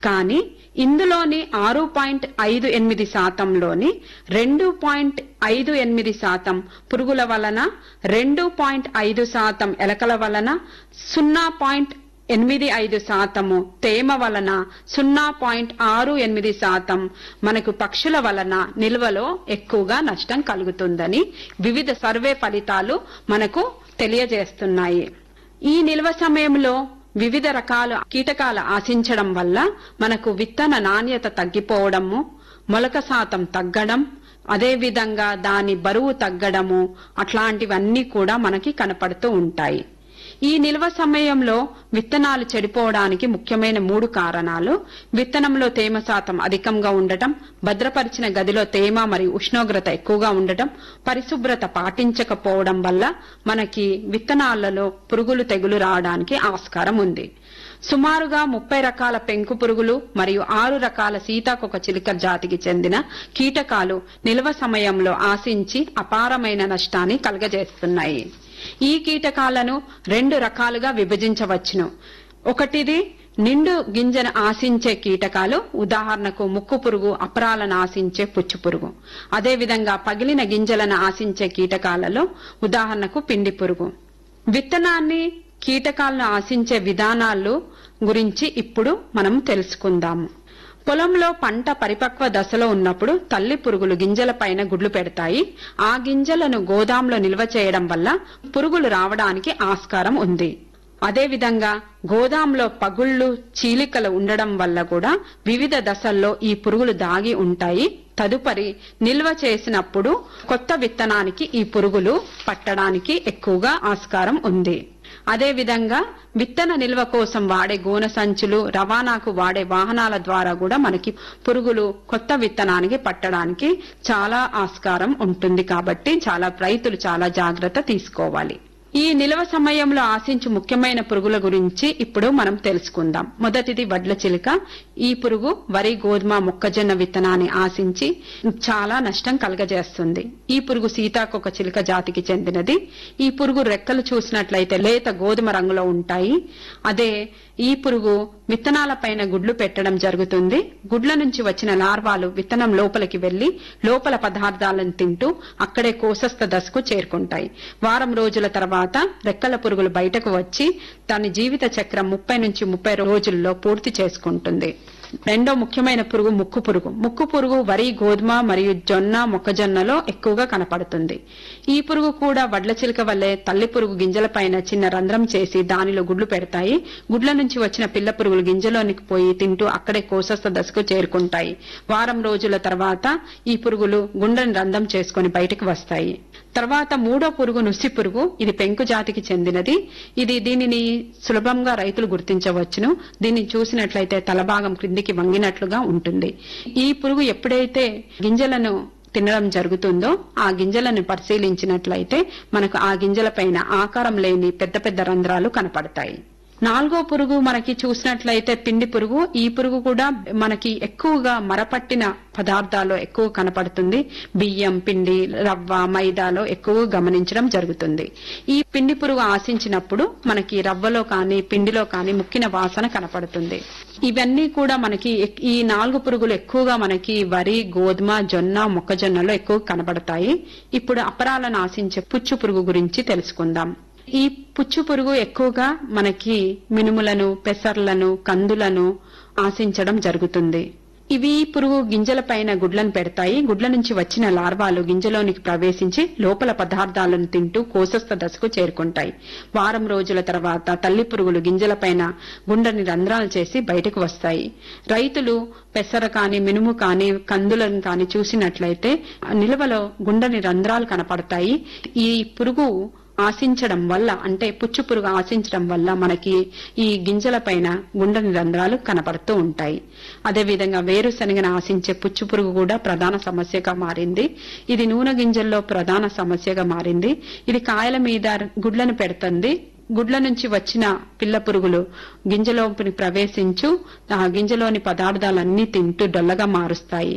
కానీ ఇందులోని ఆరు పాయింట్ ఐదు ఎనిమిది శాతంలోని రెండు పాయింట్ ఐదు ఎనిమిది శాతం పురుగుల వలన రెండు పాయింట్ ఐదు శాతం ఎలకల వలన సున్నా పాయింట్ ఎనిమిది ఐదు శాతము తేమ వలన సున్నా పాయింట్ ఆరు ఎనిమిది శాతం మనకు పక్షుల వలన నిల్వలో ఎక్కువగా నష్టం కలుగుతుందని వివిధ సర్వే ఫలితాలు మనకు తెలియజేస్తున్నాయి ఈ నిల్వ సమయంలో వివిధ రకాల కీటకాలు ఆశించడం వల్ల మనకు విత్తన నాణ్యత తగ్గిపోవడము మొలక శాతం తగ్గడం అదేవిధంగా దాని బరువు తగ్గడము అట్లాంటివన్నీ కూడా మనకి కనపడుతూ ఉంటాయి ఈ నిల్వ సమయంలో విత్తనాలు చెడిపోవడానికి ముఖ్యమైన మూడు కారణాలు విత్తనంలో తేమ శాతం అధికంగా ఉండటం భద్రపరిచిన గదిలో తేమ మరియు ఉష్ణోగ్రత ఎక్కువగా ఉండటం పరిశుభ్రత పాటించకపోవడం వల్ల మనకి విత్తనాలలో పురుగులు తెగులు రావడానికి ఆస్కారం ఉంది సుమారుగా ముప్పై రకాల పెంకు పురుగులు మరియు ఆరు రకాల సీతాకొక చిలుక జాతికి చెందిన కీటకాలు నిల్వ సమయంలో ఆశించి అపారమైన నష్టాన్ని కలగజేస్తున్నాయి ఈ కీటకాలను రెండు రకాలుగా విభజించవచ్చును ఒకటిది నిండు గింజను ఆశించే కీటకాలు ఉదాహరణకు ముక్కు పురుగు అపరాలను ఆశించే పుచ్చు పురుగు అదేవిధంగా పగిలిన గింజలను ఆశించే కీటకాలలో ఉదాహరణకు పిండి పురుగు విత్తనాన్ని కీటకాలను ఆశించే విధానాలు గురించి ఇప్పుడు మనం తెలుసుకుందాము పొలంలో పంట పరిపక్వ దశలో ఉన్నప్పుడు తల్లి పురుగులు గింజలపైన గుడ్లు పెడతాయి ఆ గింజలను గోదాంలో నిల్వ చేయడం వల్ల పురుగులు రావడానికి ఆస్కారం ఉంది అదేవిధంగా గోదాంలో పగుళ్లు చీలికలు ఉండడం వల్ల కూడా వివిధ దశల్లో ఈ పురుగులు దాగి ఉంటాయి తదుపరి నిల్వ చేసినప్పుడు కొత్త విత్తనానికి ఈ పురుగులు పట్టడానికి ఎక్కువగా ఆస్కారం ఉంది అదేవిధంగా విత్తన నిల్వ కోసం వాడే గోన సంచులు రవాణాకు వాడే వాహనాల ద్వారా కూడా మనకి పురుగులు కొత్త విత్తనానికి పట్టడానికి చాలా ఆస్కారం ఉంటుంది కాబట్టి చాలా రైతులు చాలా జాగ్రత్త తీసుకోవాలి ఈ నిల్వ సమయంలో ఆశించు ముఖ్యమైన పురుగుల గురించి ఇప్పుడు మనం తెలుసుకుందాం మొదటిది వడ్ల చిలుక ఈ పురుగు వరి గోధుమ మొక్కజొన్న విత్తనాన్ని ఆశించి చాలా నష్టం కలగజేస్తుంది ఈ పురుగు సీతాకొక చిలుక జాతికి చెందినది ఈ పురుగు రెక్కలు చూసినట్లయితే లేత గోధుమ రంగులో ఉంటాయి అదే ఈ పురుగు విత్తనాల పైన గుడ్లు పెట్టడం జరుగుతుంది గుడ్ల నుంచి వచ్చిన లార్వాలు విత్తనం లోపలికి వెళ్లి లోపల పదార్థాలను తింటూ అక్కడే కోసస్థ దశకు చేరుకుంటాయి వారం రోజుల తర్వాత రెక్కల పురుగులు బయటకు వచ్చి దాని జీవిత చక్రం ముప్పై నుంచి ముప్పై రోజుల్లో పూర్తి చేసుకుంటుంది రెండో ముఖ్యమైన పురుగు ముక్కు పురుగు ముక్కు పురుగు వరి గోధుమ మరియు జొన్న మొక్కజొన్నలో ఎక్కువగా కనపడుతుంది ఈ పురుగు కూడా వడ్ల చిలుక వల్లే తల్లి పురుగు గింజలపైన చిన్న రంధ్రం చేసి దానిలో గుడ్లు పెడతాయి గుడ్ల నుంచి వచ్చిన పిల్ల పురుగులు గింజలోనికి పోయి తింటూ అక్కడే కోసస్థ దశకు చేరుకుంటాయి వారం రోజుల తర్వాత ఈ పురుగులు గుండెని రంధ్రం చేసుకుని బయటకు వస్తాయి తర్వాత మూడో పురుగు నుసి పురుగు ఇది పెంకు జాతికి చెందినది ఇది దీనిని సులభంగా రైతులు గుర్తించవచ్చును దీన్ని చూసినట్లయితే తలభాగం క్రిందికి వంగినట్లుగా ఉంటుంది ఈ పురుగు ఎప్పుడైతే గింజలను తినడం జరుగుతుందో ఆ గింజలను పరిశీలించినట్లయితే మనకు ఆ గింజలపైన ఆకారం లేని పెద్ద పెద్ద రంధ్రాలు కనపడతాయి నాలుగో పురుగు మనకి చూసినట్లయితే పిండి పురుగు ఈ పురుగు కూడా మనకి ఎక్కువగా మరపట్టిన పదార్థాల్లో ఎక్కువ కనపడుతుంది బియ్యం పిండి రవ్వ మైదాలో ఎక్కువ గమనించడం జరుగుతుంది ఈ పిండి పురుగు ఆశించినప్పుడు మనకి రవ్వలో కానీ పిండిలో కానీ ముక్కిన వాసన కనపడుతుంది ఇవన్నీ కూడా మనకి ఎక్- ఈ నాలుగు పురుగులు ఎక్కువగా మనకి వరి గోధుమ జొన్న మొక్కజొన్నలో ఎక్కువ కనబడతాయి ఇప్పుడు అపరాలను ఆశించే పుచ్చు పురుగు గురించి తెలుసుకుందాం ఈ పుచ్చు పురుగు ఎక్కువగా మనకి మినుములను పెసర్లను కందులను ఆశించడం జరుగుతుంది ఇవి పురుగు గింజలపైన గుడ్లను పెడతాయి గుడ్ల నుంచి వచ్చిన లార్వాలు గింజలోనికి ప్రవేశించి లోపల పదార్థాలను తింటూ కోసస్థ దశకు చేరుకుంటాయి వారం రోజుల తర్వాత తల్లి పురుగులు గింజలపైన గుండెని రంధ్రాలు చేసి బయటకు వస్తాయి రైతులు పెసర కాని మినుము కాని కందులను కాని చూసినట్లయితే నిల్వలో గుండెని రంధ్రాలు కనపడతాయి ఈ పురుగు ఆశించడం వల్ల అంటే పుచ్చు పురుగు ఆశించడం వల్ల మనకి ఈ గింజల పైన గుండెని రంధ్రాలు కనపడుతూ ఉంటాయి అదేవిధంగా వేరుశనగను ఆశించే పుచ్చు పురుగు కూడా ప్రధాన సమస్యగా మారింది ఇది నూనె గింజల్లో ప్రధాన సమస్యగా మారింది ఇది కాయల మీద గుడ్లను పెడుతుంది గుడ్ల నుంచి వచ్చిన పిల్ల పురుగులు గింజలోకి ప్రవేశించు ఆ గింజలోని పదార్థాలన్నీ తింటూ డొల్లగా మారుస్తాయి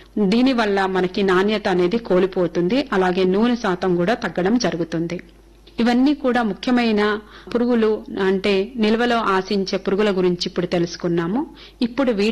దీనివల్ల మనకి నాణ్యత అనేది కోల్పోతుంది అలాగే నూనె శాతం కూడా తగ్గడం జరుగుతుంది ఇవన్నీ కూడా ముఖ్యమైన పురుగులు అంటే నిల్వలో ఆశించే పురుగుల గురించి ఇప్పుడు తెలుసుకున్నాము ఇప్పుడు